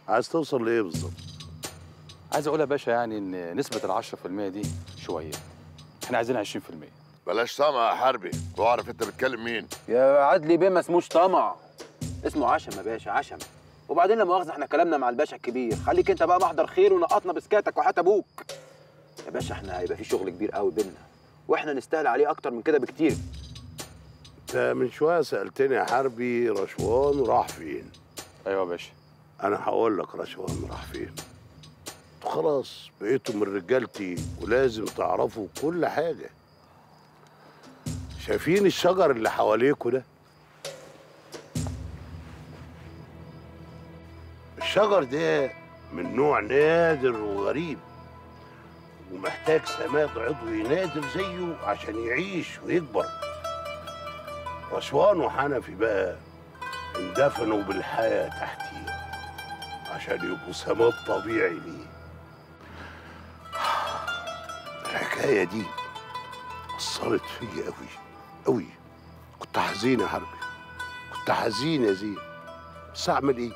عايز توصل لايه بالظبط عايز اقول يا باشا يعني ان نسبه ال 10% دي شويه احنا عايزين 20% بلاش طمع يا حربي واعرف انت بتكلم مين يا عدلي بيه ما اسموش طمع اسمه عشم يا باشا عشم وبعدين لا مؤاخذه احنا كلامنا مع الباشا الكبير خليك انت بقى محضر خير ونقطنا بسكاتك وحات ابوك يا باشا احنا هيبقى في شغل كبير قوي بينا واحنا نستاهل عليه اكتر من كده بكتير انت من شويه سالتني يا حربي رشوان راح فين ايوه يا باشا انا هقول لك رشوان راح فين انتوا خلاص بقيتوا من رجالتي ولازم تعرفوا كل حاجه شايفين الشجر اللي حواليكوا ده الشجر ده من نوع نادر وغريب ومحتاج سماد عضوي نادر زيه عشان يعيش ويكبر رشوان وحنفي بقى اندفنوا بالحياة تحتيه عشان يبقوا سماد طبيعي ليه الحكاية دي أثرت فيا أوي أوي كنت حزين يا حربي كنت حزين يا زين بس أعمل إيه؟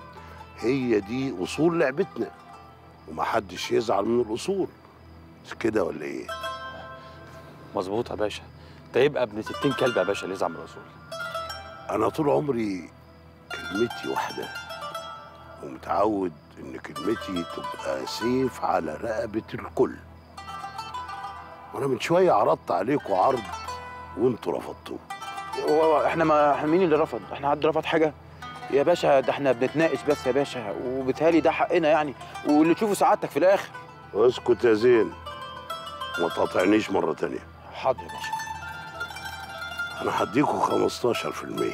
هي دي أصول لعبتنا ومحدش يزعل من الأصول مش كده ولا إيه؟ مظبوط يا باشا ده يبقى ابن 60 كلب يا باشا اللي يزعم الرسول أنا طول عمري كلمتي واحدة ومتعود إن كلمتي تبقى سيف على رقبة الكل وأنا من شوية عرضت عليكم عرض وأنتوا رفضتوه هو احنا ما احنا مين اللي رفض احنا حد رفض حاجه يا باشا ده احنا بنتناقش بس يا باشا وبالتالي ده حقنا يعني واللي تشوفه سعادتك في الاخر اسكت يا زين ما تقاطعنيش مرة تانية حاضر يا باشا أنا هديكوا 15%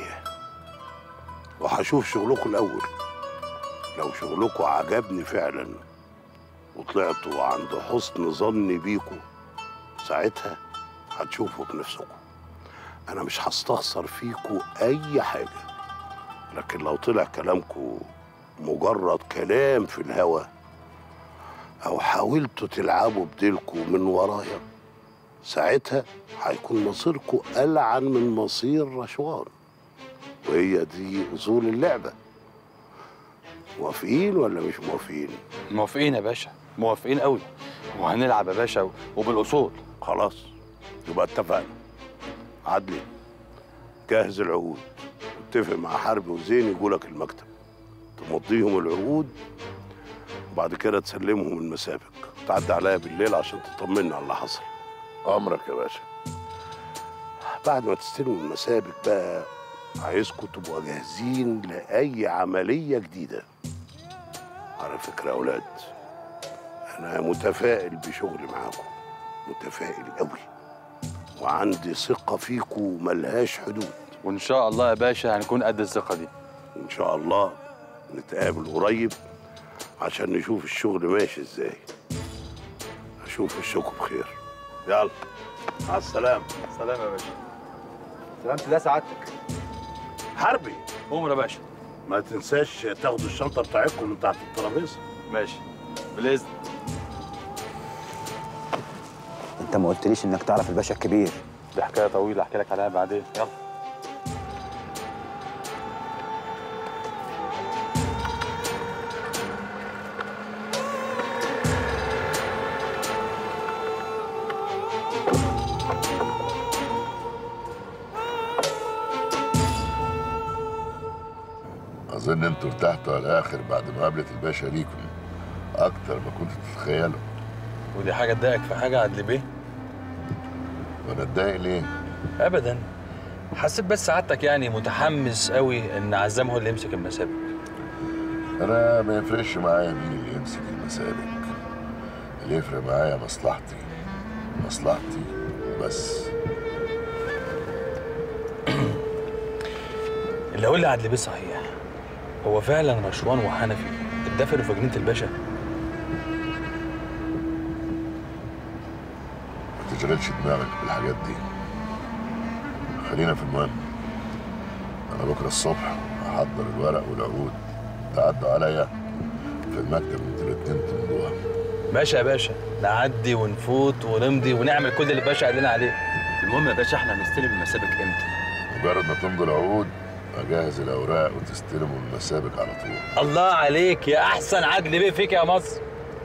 وهشوف شغلكم الأول لو شغلكم عجبني فعلا وطلعتوا عند حسن ظني بيكوا ساعتها هتشوفوا بنفسكم أنا مش هستخسر فيكوا أي حاجة لكن لو طلع كلامكم مجرد كلام في الهوا أو حاولتوا تلعبوا بديلكم من ورايا ساعتها هيكون مصيركم ألعن من مصير رشوان وهي دي أصول اللعبة موافقين ولا مش موافقين؟ موافقين يا باشا موافقين قوي وهنلعب يا باشا وبالاصول خلاص يبقى اتفقنا عدلي جهز العقود اتفق مع حرب وزين يجوا لك المكتب تمضيهم العقود وبعد كده تسلمهم المسابق تعدي عليا بالليل عشان تطمنا على اللي حصل امرك يا باشا بعد ما تستلموا المسابق بقى عايزكم تبقوا جاهزين لأي عملية جديدة على فكرة يا أولاد أنا متفائل بشغلي معاكم متفائل قوي وعندي ثقة فيكم ملهاش حدود وان شاء الله يا باشا هنكون قد الثقه دي إن شاء الله نتقابل قريب عشان نشوف الشغل ماشي إزاي أشوف وشكم بخير يلا مع السلامة سلام يا باشا سلامت ده سعادتك حربي قوم يا باشا ما تنساش تاخدوا الشنطة بتاعتكم من تحت الترابيزة ماشي بالاذن انت ما قلتليش انك تعرف الباشا الكبير دي حكايه طويله احكي لك عليها بعدين يلا اظن انتوا ارتحتوا على الاخر بعد مقابله الباشا ليكم اكتر ما كنت تتخيلوا ودي حاجه تضايقك في حاجه عدل بيه وانا اتضايق ليه ابدا حسيت بس سعادتك يعني متحمس قوي ان عزام هو اللي يمسك المسابق انا ما يفرقش معايا مين اللي يمسك المسابق اللي يفرق معايا مصلحتي مصلحتي بس اللي اقول لي عدل بيه صحيح هو فعلا رشوان وحنفي اتدفنوا في جنينه الباشا ما تشغلش دماغك بالحاجات دي خلينا في المهم انا بكره الصبح هحضر الورق والعقود تعدوا عليا في المكتب انتوا الاتنين تمضوها ماشي يا باشا نعدي ونفوت ونمضي ونعمل كل اللي الباشا قال لنا عليه المهم يا باشا احنا هنستلم المسابق امتى؟ مجرد ما تمضوا العقود اجهز الاوراق وتستلموا المسابق على طول الله عليك يا احسن عدل بيه فيك يا مصر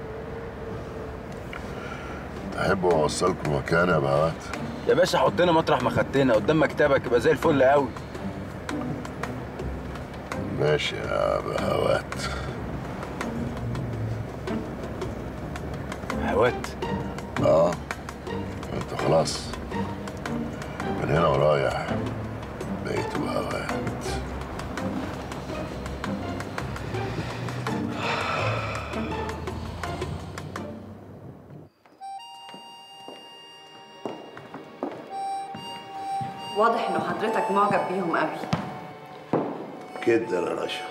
تحبوا اوصلكم مكان يا بهوات يا باشا حطنا مطرح ما خدتنا قدام مكتبك يبقى زي الفل قوي ماشي يا بهوات هوات اه انت خلاص من هنا ورايح بقيت بهوات واضح انه حضرتك معجب بيهم قوي جدا يا رشا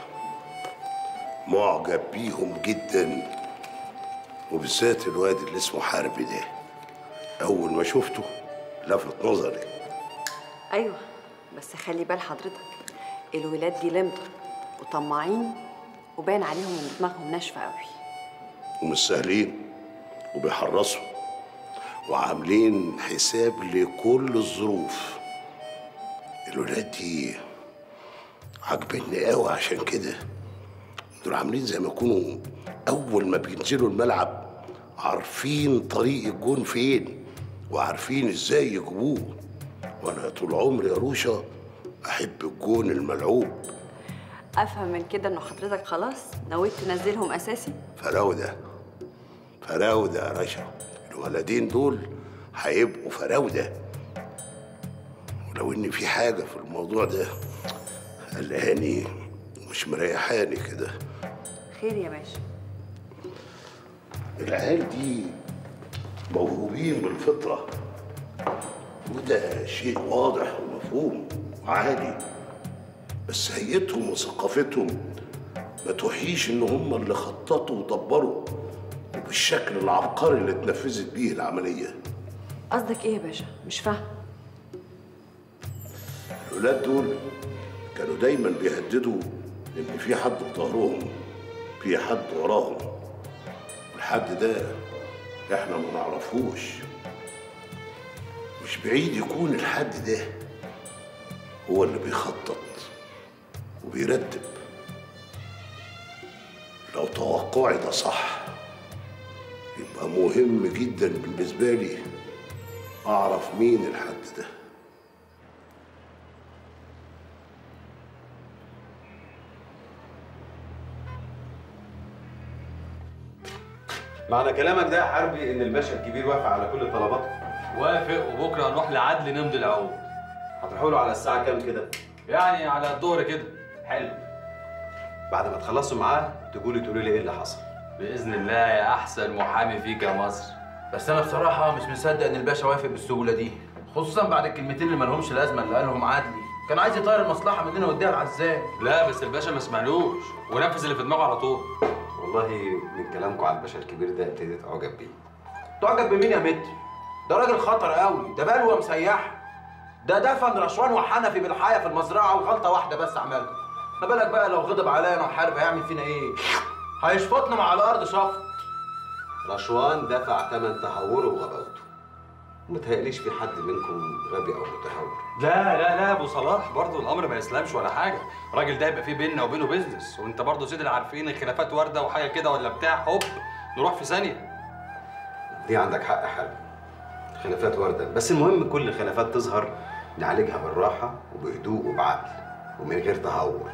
معجب بيهم جدا وبالذات الواد اللي اسمه حربي ده اول ما شفته لفت نظري ايوه بس خلي بال حضرتك الولاد دي لمضة وطماعين وباين عليهم ان دماغهم ناشفه قوي ومش سهلين وبيحرصوا وعاملين حساب لكل الظروف الولاد دي عاجبني قوي عشان كده دول عاملين زي ما يكونوا اول ما بينزلوا الملعب عارفين طريق الجون فين وعارفين ازاي يجيبوه وانا طول عمري يا روشا احب الجون الملعوب افهم من كده انه حضرتك خلاص نويت تنزلهم اساسي فراودة فراودة يا رشا الولدين دول هيبقوا فراودة ولو ان في حاجة في الموضوع ده قلقاني مش مريحاني كده خير يا باشا العيال دي موهوبين بالفطرة وده شيء واضح ومفهوم وعادي بس هيئتهم وثقافتهم ما توحيش ان هم اللي خططوا ودبروا وبالشكل العبقري اللي اتنفذت بيه العملية قصدك ايه يا باشا مش فاهم الولاد دول كانوا دايما بيهددوا ان في حد في ظهرهم في حد وراهم والحد ده احنا ما نعرفوش مش بعيد يكون الحد ده هو اللي بيخطط وبيرتب لو توقعي ده صح يبقى مهم جدا بالنسبة لي أعرف مين الحد ده معنى كلامك ده يا حربي ان الباشا الكبير وافق على كل طلباتكم وافق وبكره هنروح لعدل نمضي العقود هتروحوا له على الساعه كام كده يعني على الظهر كده حلو بعد ما تخلصوا معاه تقولي تقولي لي ايه اللي حصل باذن الله يا احسن محامي فيك يا مصر بس انا بصراحه مش مصدق ان الباشا وافق بالسهوله دي خصوصا بعد الكلمتين اللي مالهمش لازمه اللي قالهم عدلي كان عايز يطير المصلحه مننا ويديها لعزام لا بس الباشا ما سمعلوش ونفذ اللي في دماغه على طول والله من كلامكم على الباشا الكبير ده ابتديت اعجب بيه تعجب بمين يا متر ده راجل خطر قوي ده بلوه مسيحه ده دفن رشوان وحنفي بالحياه في المزرعه وغلطه واحده بس عملها ما بالك بقى لو غضب علينا وحارب هيعمل فينا ايه هيشفطنا مع الارض شفط رشوان دفع ثمن تهوره وغباوته متهيأليش في حد منكم غبي او متهور لا لا لا ابو صلاح برضه الامر ما يسلمش ولا حاجه الراجل ده يبقى فيه بيننا وبينه بيزنس وانت برضه سيد اللي عارفين الخلافات وارده وحاجه كده ولا بتاع هوب نروح في ثانيه دي عندك حق يا حربي خلافات وارده بس المهم كل الخلافات تظهر نعالجها بالراحه وبهدوء وبعقل ومن غير تهور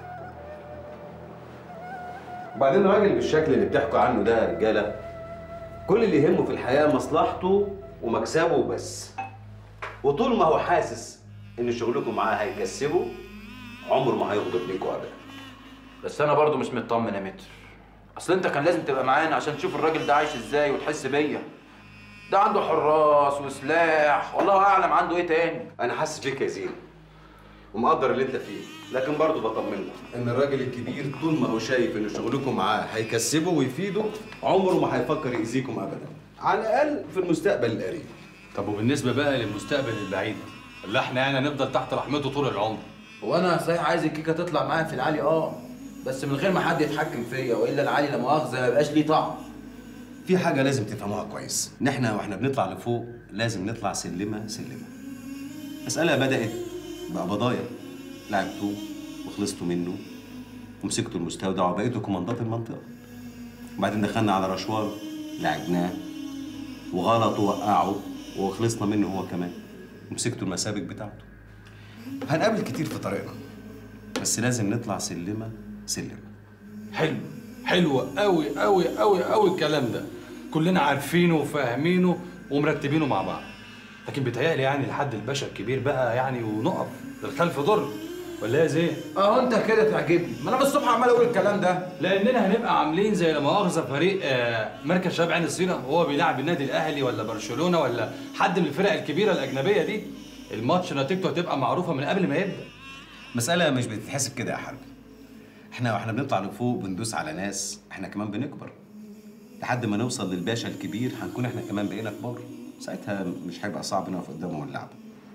وبعدين الراجل بالشكل اللي بتحكوا عنه ده يا رجاله كل اللي يهمه في الحياه مصلحته ومكسبه بس وطول ما هو حاسس ان شغلكم معاه هيكسبه عمره ما هيغضب ليكوا ابدا بس انا برضو مش مطمن يا متر اصل انت كان لازم تبقى معانا عشان تشوف الراجل ده عايش ازاي وتحس بيا ده عنده حراس وسلاح والله اعلم عنده ايه تاني انا حاسس بيك يا زين ومقدر اللي انت فيه لكن برضه بطمنك ان الراجل الكبير طول ما هو شايف ان شغلكم معاه هيكسبه ويفيده عمره ما هيفكر يأذيكم ابدا على الاقل في المستقبل القريب طب وبالنسبه بقى للمستقبل البعيد اللي احنا يعني هنفضل تحت رحمته طول العمر وانا صحيح عايز الكيكه تطلع معايا في العالي اه بس من غير ما حد يتحكم فيا والا العالي لا مؤاخذه ما يبقاش ليه طعم في حاجه لازم تفهموها كويس ان احنا واحنا بنطلع لفوق لازم نطلع سلمه سلمه مساله بدات بقبضايا لعبتوه وخلصتوا منه ومسكتوا المستودع وبقيتوا كوماندات المنطقه وبعدين دخلنا على رشوان لعبناه وغلط ووقعوا وخلصنا منه هو كمان ومسكتوا المسابق بتاعته هنقابل كتير في طريقنا بس لازم نطلع سلمه سلمه حلو حلو قوي قوي قوي قوي الكلام ده كلنا عارفينه وفاهمينه ومرتبينه مع بعض لكن بيتهيألي يعني لحد الباشا الكبير بقى يعني ونقف الخلف ضر ولا ايه زين؟ اهو انت كده تعجبني ما انا من الصبح عمال اقول الكلام ده لاننا هنبقى عاملين زي لا مؤاخذه فريق آه، مركز شباب عين السيره وهو بيلعب النادي الاهلي ولا برشلونه ولا حد من الفرق الكبيره الاجنبيه دي الماتش نتيجته هتبقى معروفه من قبل ما يبدا مسألة مش بتتحسب كده يا حرب احنا واحنا بنطلع لفوق بندوس على ناس احنا كمان بنكبر لحد ما نوصل للباشا الكبير هنكون احنا كمان بقينا كبار ساعتها مش هيبقى صعب نقف قدامه ونلعب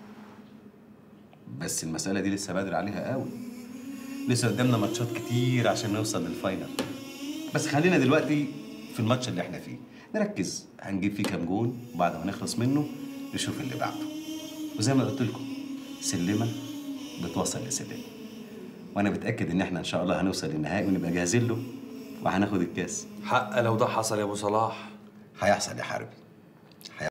بس المسألة دي لسه بدري عليها قوي لسه قدامنا ماتشات كتير عشان نوصل للفاينل بس خلينا دلوقتي في الماتش اللي احنا فيه نركز هنجيب فيه كام جون وبعد ما نخلص منه نشوف اللي بعده وزي ما قلت لكم سلمه بتوصل لسلمه وانا متاكد ان احنا ان شاء الله هنوصل للنهائي ونبقى جاهزين له وهناخد الكاس حق لو ده حصل يا ابو صلاح هيحصل يا حربي